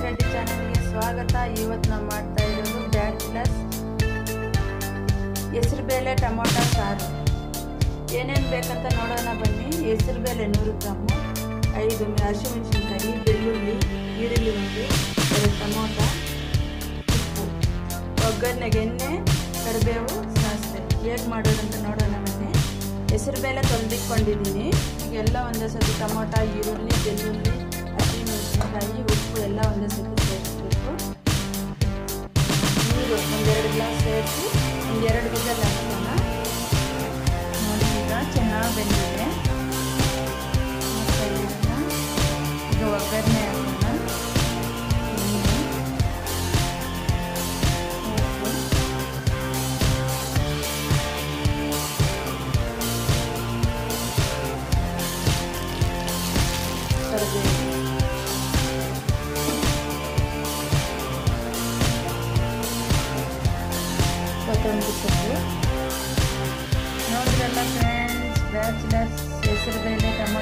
ರೆಡ್ಡಿ ಚಾನಲ್ಗೆ ಸ್ವಾಗತ ಇವತ್ತು ನಾವು ಮಾಡ್ತಾ ಇರೋದು ಬ್ಯಾಚುಲರ್ಸ್ ಹೆಸರುಬೇಳೆ ಟೊಮೊಟೊ ಸಾರು ಏನೇನು ಬೇಕಂತ ನೋಡೋಣ ಬನ್ನಿ ಹೆಸರುಬೇಳೆ ನೂರು ಗ್ರಾಮು ಐದು ಹಸಿಮೆಣಸಿನ್ಕಾಯಿ ಬೆಳ್ಳುಳ್ಳಿ ಈರುಳ್ಳಿ ಒಂದು ಎರಡು ಟೊಮೊಟೊ ಉಪ್ಪು ಒಗ್ಗರಣೆಗೆ ಎಣ್ಣೆ ಕರಿಬೇವು ಸಾಸಿವೆ ಹೇಗೆ ಮಾಡೋದಂತ ನೋಡೋಣ ಬನ್ನಿ ಹೆಸರುಬೇಳೆ ತೊಳೆದಿಟ್ಕೊಂಡಿದ್ದೀನಿ ಈಗೆಲ್ಲ ಒಂದೇ ಸತಿ ಟೊಮೊಟೊ ಈರುಳ್ಳಿ ಬೆಳ್ಳುಳ್ಳಿ ಹಸಿಮೆಣಸಿನ್ಕಾಯಿ ಉಪ್ಪು ಎಲ್ಲ ಒಂದೇ ಸತಿ ಸೇರಿಸ್ಬೇಕು ನೀರು ಒಂದೆರಡು ಗ್ಲಾಸ್ ಸೇರಿಸಿ ಒಂದೆರಡು ವಿಜಲ್ ಹಾಕೋಣ ನೋಡಿ ಈಗ ಚೆನ್ನಾಗಿ ಬೆಂದಿದೆ ಮತ್ತೆ ಇದನ್ನ ಈಗ ಒಗ್ಗರಣೆ ಹಾಕೋಣ ನೀರು ಉಪ್ಪು ಕರಿಬೇವು ಕೊತ್ತಂಬರಿ ಸೊಪ್ಪು ನೋಡಿದ್ರಲ್ಲ ಫ್ರೆಂಡ್ಸ್ ಬ್ಯಾಚುಲರ್ಸ್ ಹೆಸರುಬೇಳೆ ಟೊಮೊಟೊ